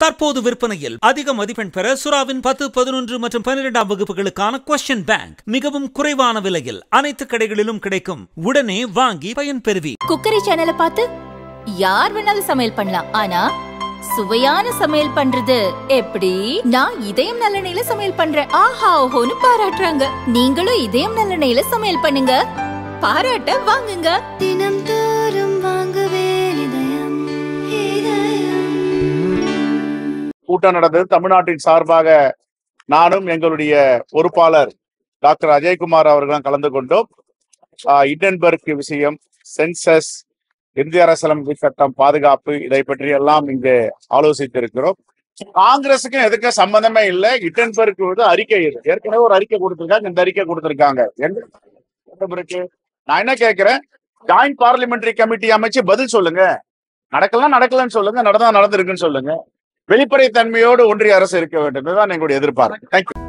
தற்போது விற்பனையில் அதிக மதிப்பெண் பெற சுறாவின் பத்து பதினொன்று மற்றும் பன்னிரெண்டாம் வகுப்புகளுக்கான கொஸ்டின் பேங்க் மிகவும் குறைவான விலையில் அனைத்து கடைகளிலும் கிடைக்கும் உடனே வாங்கி பயன்பெறுவி குக்கரி சேனலை பார்த்து யார் வேணாலும் சமையல் பண்ணலாம் ஆனா சுவையான சமையல் பண்றது எப்படி நான் இதயம் நல்லெண்ணெயில சமையல் பண்றேன் ஆஹா ஓஹோன்னு பாராட்டுறாங்க நீங்களும் இதயம் நல்லெண்ணெயில சமையல் பண்ணுங்க பாராட்ட வாங்குங்க தினம் தோறும் வாங்குவே இதயம் இதயம் கூட்டம் நடந்தது தமிழ்நாட்டின் சார்பாக நானும் எங்களுடைய பொறுப்பாளர் டாக்டர் அஜய்குமார் அவர்களும் கலந்து கொண்டோம் ஆஹ் இண்டன்பர்க் விஷயம் சென்சஸ் இந்திய அரசியலமைப்பு சட்டம் பாதுகாப்பு இதை பற்றி எல்லாம் இங்கு ஆலோசித்திருக்கிறோம் காங்கிரஸுக்கும் எதுக்கும் சம்பந்தமே இல்லை இட்டன்பர்க் வந்து அறிக்கை இது ஏற்கனவே ஒரு அறிக்கை கொடுத்திருக்காங்க இந்த அறிக்கை கொடுத்திருக்காங்க எங்க இருக்கு நான் என்ன கேட்கிறேன் ஜாயிண்ட் பார்லிமெண்டரி கமிட்டி அமைச்சு பதில் சொல்லுங்க நடக்கலாம் நடக்கலன்னு சொல்லுங்க நடந்தா நடந்திருக்குன்னு சொல்லுங்க வெளிப்படைத்தன்மையோடு ஒன்றிய அரசு இருக்க வேண்டும் இதுதான் எங்களுடைய எதிர்பார்ப்பு தேங்க்யூ